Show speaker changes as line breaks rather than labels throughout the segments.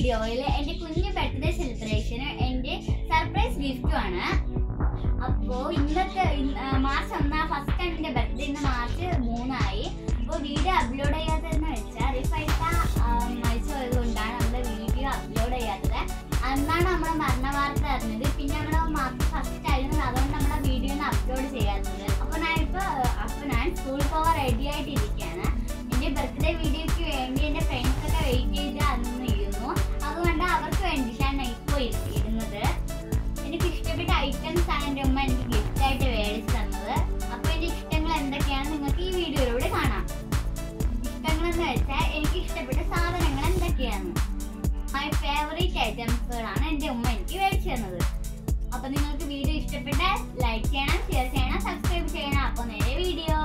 വീഡിയോയിൽ എൻ്റെ കുഞ്ഞു ബർത്ത്ഡേ സെലിബ്രേഷന് എൻ്റെ സർപ്രൈസ് ഗിഫ്റ്റുമാണ് അപ്പോൾ ഇന്നത്തെ ഇന്ന്, ആ, മാർച്ച് ഒന്നാം ഫസ്റ്റ് ആണ് എൻ്റെ ബർത്ത്ഡേ ഇന്ന് മാർച്ച് മൂന്നായി അപ്പോൾ വീഡിയോ അപ്ലോഡ് ചെയ്യാത്തതെന്ന് വെച്ചാൽ റിഫൈറ്റ മരിച്ചുപോയത് കൊണ്ടാണ് നമ്മുടെ വീഡിയോ അപ്ലോഡ് ചെയ്യാത്തത് അന്നാണ് നമ്മുടെ മരണ വാർത്ത അറിഞ്ഞത് പിന്നെ നമ്മുടെ മാർച്ച് ഫസ്റ്റ് ആയിരുന്നു അതുകൊണ്ട് നമ്മുടെ വീഡിയോ ഒന്ന് അപ്ലോഡ് ചെയ്യാത്തത് അപ്പോൾ ഞാനിപ്പോൾ അപ്പോൾ ഞാൻ സ്കൂളിൽ പോകാൻ റെഡി ആയിട്ടിരിക്കുകയാണ് എൻ്റെ ബർത്ത്ഡേ വീഡിയോയ്ക്ക് വേണ്ടി എൻ്റെ ഫ്രണ്ട്സ് ഒക്കെ വെയിറ്റ് ചെയ്ത് അന്ന് ഇരുന്നു അതുകൊണ്ട് അവർക്ക് വേണ്ടിയിട്ടാണ് ഇപ്പോൾ ഇടുന്നത് എനിക്ക് ഇഷ്ടപ്പെട്ട ഐറ്റംസ് ആണ് എൻ്റെ ഉമ്മ എനിക്ക് ഗിഫ്റ്റ് ആയിട്ട് മേടിച്ചു തന്നത് അപ്പോൾ എൻ്റെ ഇഷ്ടങ്ങൾ എന്തൊക്കെയാണെന്ന് നിങ്ങൾക്ക് ഈ വീഡിയോയിലൂടെ കാണാം ഇഷ്ടങ്ങൾ എന്ന് വെച്ചാൽ എനിക്ക് ഇഷ്ടപ്പെട്ട സാധനങ്ങൾ എന്തൊക്കെയാണ് മൈ ഫേവറേറ്റ് ഐറ്റംസുകളാണ് എൻ്റെ ഉമ്മ എനിക്ക് മേടിച്ചു തന്നത് അപ്പോൾ നിങ്ങൾക്ക് വീഡിയോ ഇഷ്ടപ്പെട്ടാൽ ലൈക്ക് ചെയ്യണം ഷെയർ ചെയ്യണം സബ്സ്ക്രൈബ് ചെയ്യണം അപ്പോൾ നേരെ വീഡിയോ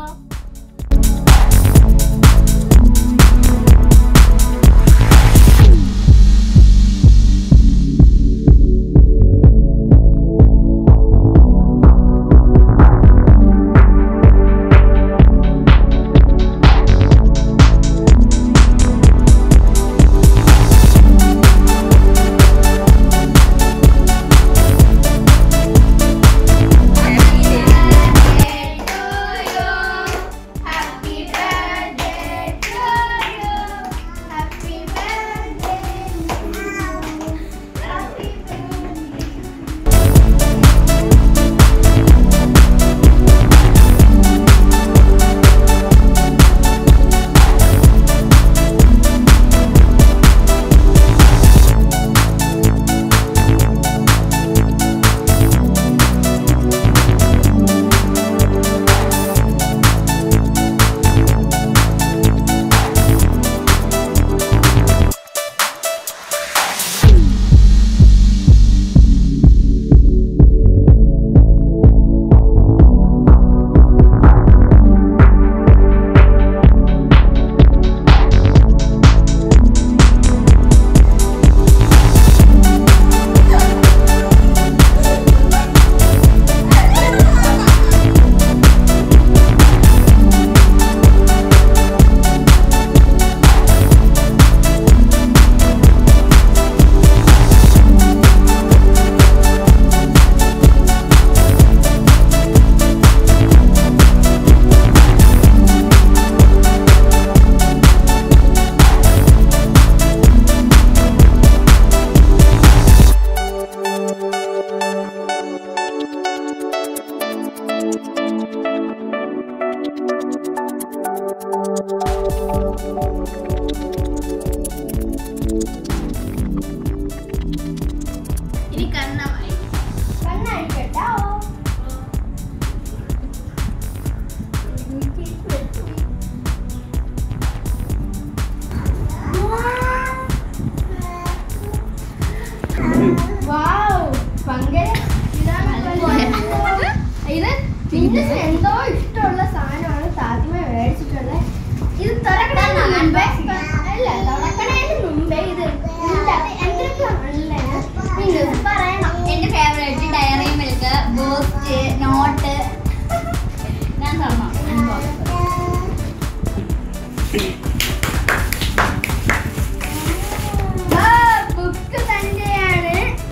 ഇനി കണ്ണമായി
കണ്ണഴിക്കട്ടോ ഇത് പിന്നെ എന്തോ ഇഷ്ടമുള്ള സാധനമാണ് ഫാത്തിമ മേടിച്ചിട്ടുള്ളത് ഇത് തുറക്കണതിന് മുമ്പേ അല്ല തുറക്കണതിന് മുമ്പേ ഇത് ഇതിന്റെ എന്തൊക്കെയാണല്ലേ നിങ്ങൾ പറയണം
എന്റെ favourite dairy milk Boost note ഞാൻ തരണം
ബുക്ക് തന്നെയാണ്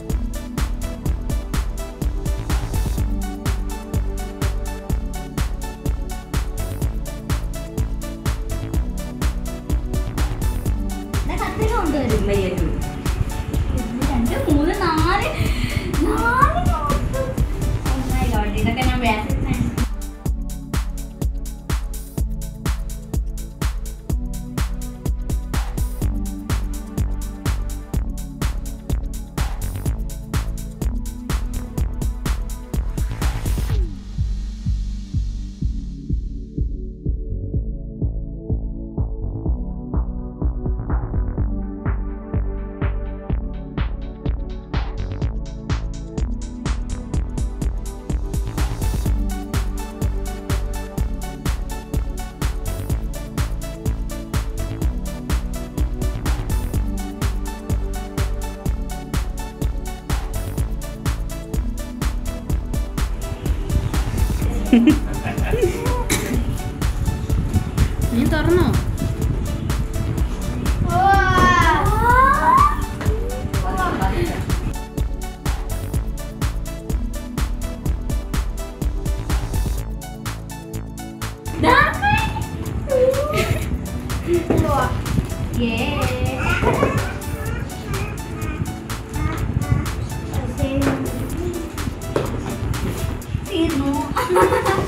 കത്തിന് കൊണ്ടുവരും ഒന്ന്, രണ്ട് മൂന്ന് നാല് നാല് നോട്ട് Oh my God, ഇതൊക്കെ ഞാൻ വേറെ
നീ തുറന്നോ
Wow.
തീർന്നു